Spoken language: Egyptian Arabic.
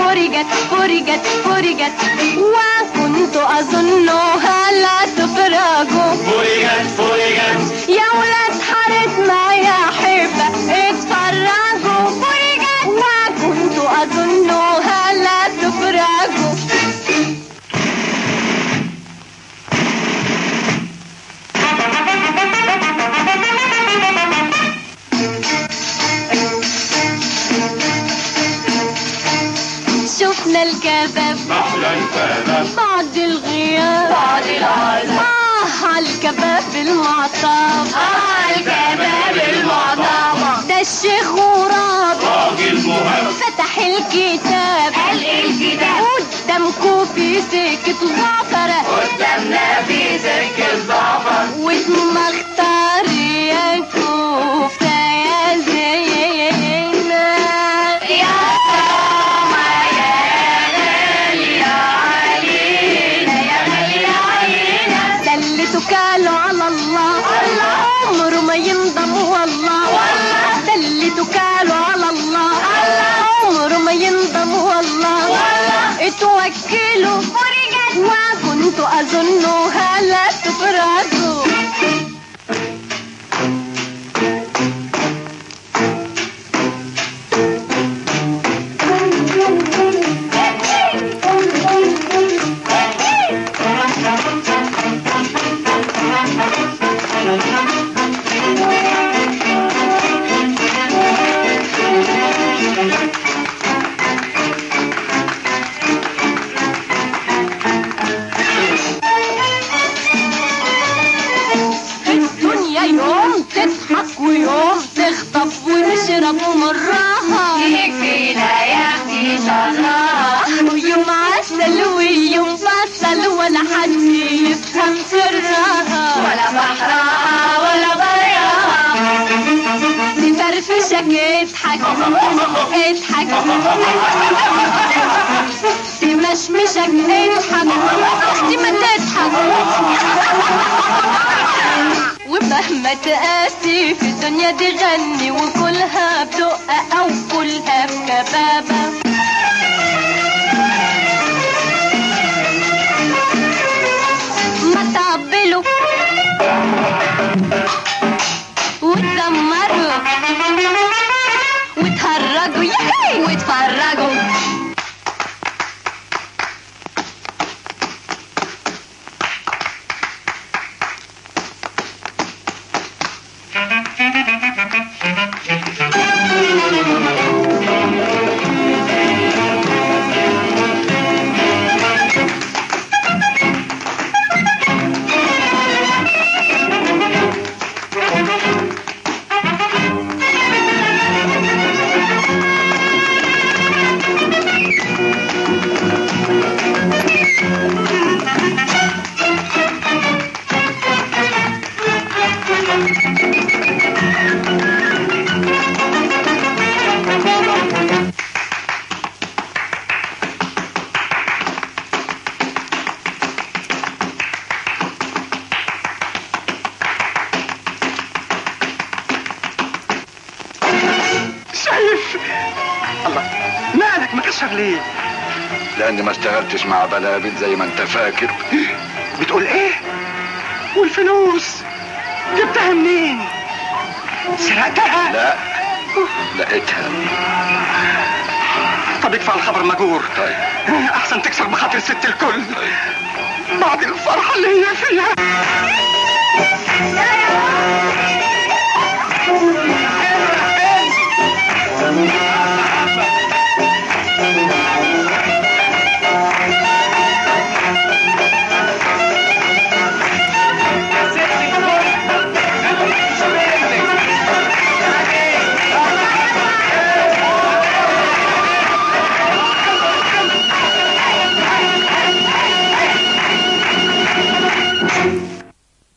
فرجت فرجت فرجت وكنت أظنها لا تفرج فرجت فرجت يا ولاد حارتنا يا حبة اتفرجوا فرجت وكنت أظنها لا تفرج شفنا الكباب أحلى الكباب بعد الغياب بعد العذاب آه على الكباب المعطاب آه الكباب المعطاب ده الشيخ غراب راجل مهم فتح الكتاب قال الكتاب قدامكوا في سكة زعفرة قدامنا في سكة زعفر واسمه مختار يا كفتة يا زينة يا ماما يا غالية علينا يا غالية علينا دلته كاله على الله الله. عمره ما يندم والله والله. دلته كاله على الله الله. عمره ما يندم والله والله. اتوكلوا فرجت وكنت اظنها لا تفرجوا الدنيا يوم تضحك ويوم تخطف ونشرب مرها يكفينا يا اختي شرها ويوم عسل ويوم فصل ولا حد يفهم سرها ولا بحرها ولا ضيعها تفرفشك اضحك اضحك تمشمشك اضحك اختي ما تضحك ومهما تقاسي في الدنيا دي غني وكلها بدقة او كلها بكبابة ما تعبلوا وتزمروا وتهرجوا ياي وتفرجوا شايف الله مالك مكشر ليه لاني ما اشتغلتش مع بلابل زي ما انت فاكر بتقول ايه والفلوس جبتها منين سرقتها لا لقيتها طب ادفع الخبر مجور طيب احسن تكسر بخاطر ست الكل بعد الفرحة اللي هي فيها